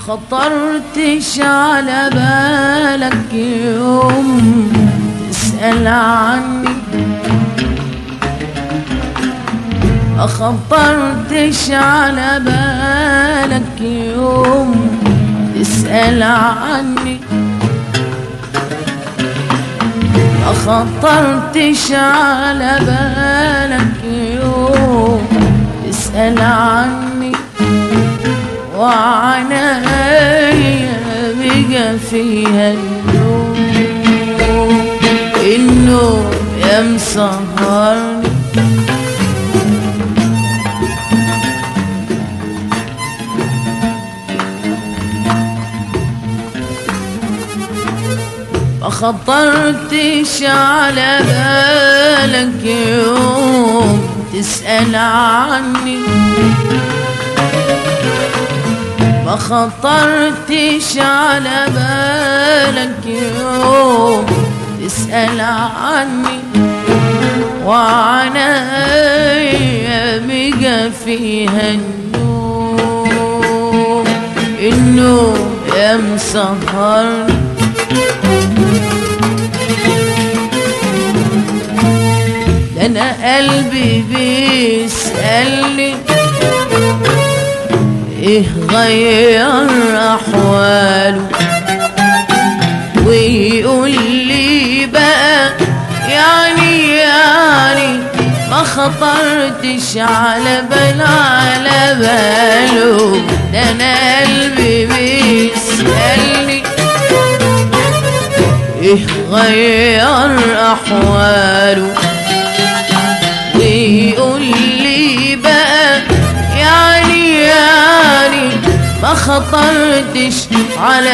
خطرتش على بالك يوم تسأل عني ما خطرتش على بالك يوم تسأل عني ما خطرتش على بالك يوم تسأل عني وعنايا بقى فيها النوم النوم يا مسهرني ما خطرتش على بالك يوم تسأل عني ما خطرتش على بالك يوم تسأل عني وعنايا بقى فيها النوم النوم يا مسهرني ده انا قلبي بيسألني ايه غير احواله ويقول لي بقى يعني يعني ما خطرتش على بال على باله ده انا قلبي بيسألني ايه غير احواله ويقول لي بقى يعني يعني ما خطرتش على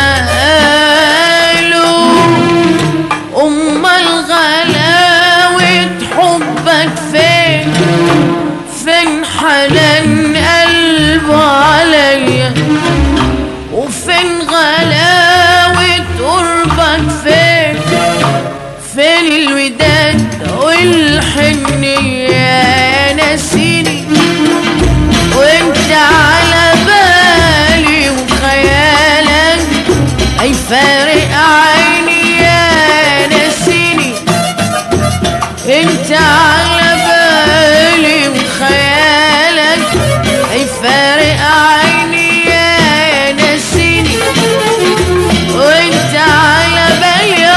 باله امال غلاوة حبك فين فين حنان قلبه عليا وفين غلاوة قربك فين فين الوداد والحنية يا ناسيني وانت على بالي وخيالك اي فارق عيني يا ناسيني انت على بالي وخيالك اي فارق عيني يا ناسيني وانت على بالي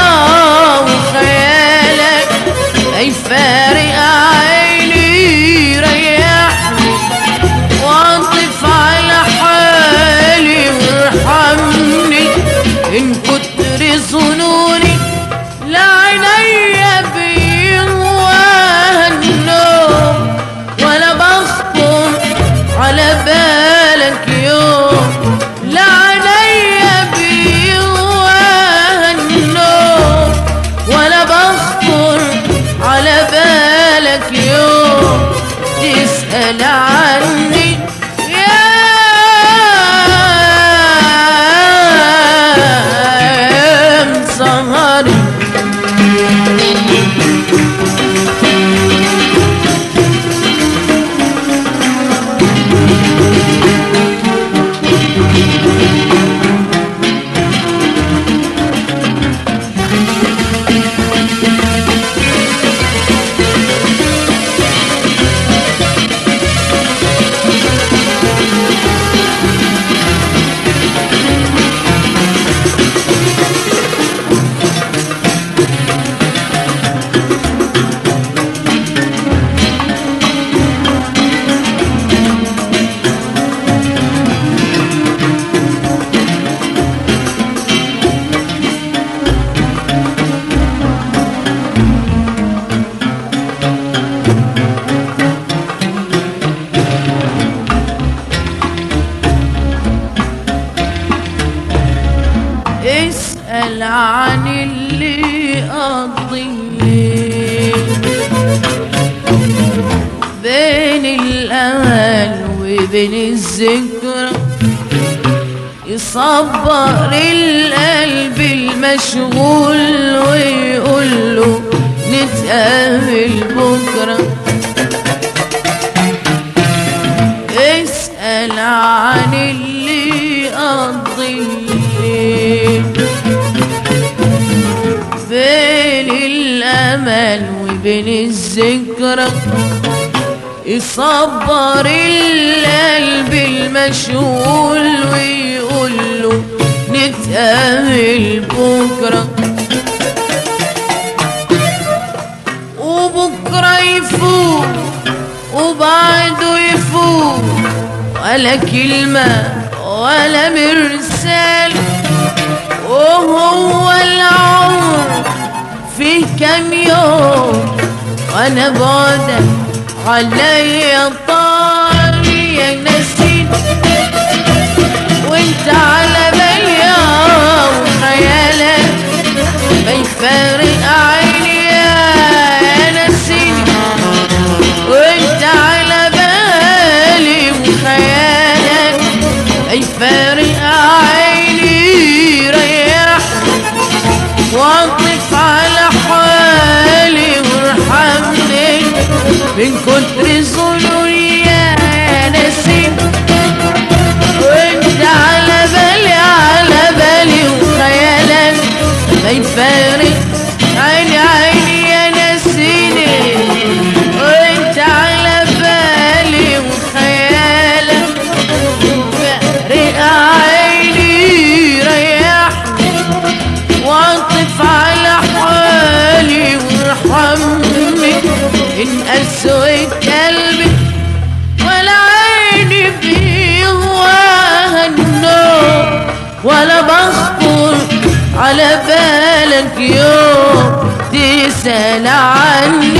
وخيالك اي فارق عيني ريحني واعطف على حالي وارحمني ان كتر ظنوني لا عينيا بيهواها النوم ولا بخطر على بالك يوم لا عينيا بيهواها النوم ولا بخطر على بالك يوم تسأل عني يا مسهري اسأل عن اللي قضيه بين الأمل وبين الذكرى يصبر القلب المشغول ويقول له نتقابل بكرة اسأل عن اللي قضى الأمل وبين الذكرى يصبر القلب المشغول ويقول له نتقابل بكرة وبكرة يفوق وبعده يفوق ولا كلمة ولا مرسال وهو العمر فيه كام يوم وانا بعدك عليا طال يا نسيت وانت على بالي وخيالك ما يفارق عيني يا نسيت وانت على بالي وخيالك ما يفارق عيني ريح واقف على حالي وارحمني من كتر ظلمي يا نسيم وانت على بالي على بالي وخيالك ما يفارق عيني عيني يا نسيني وانت على بالي وخيالك فارق عيني ريحني واعطف على حالي وارحمني ان اسود قلبي ولا عيني بيهواها النوم ولا بخطر على بالك يوم تسأل عني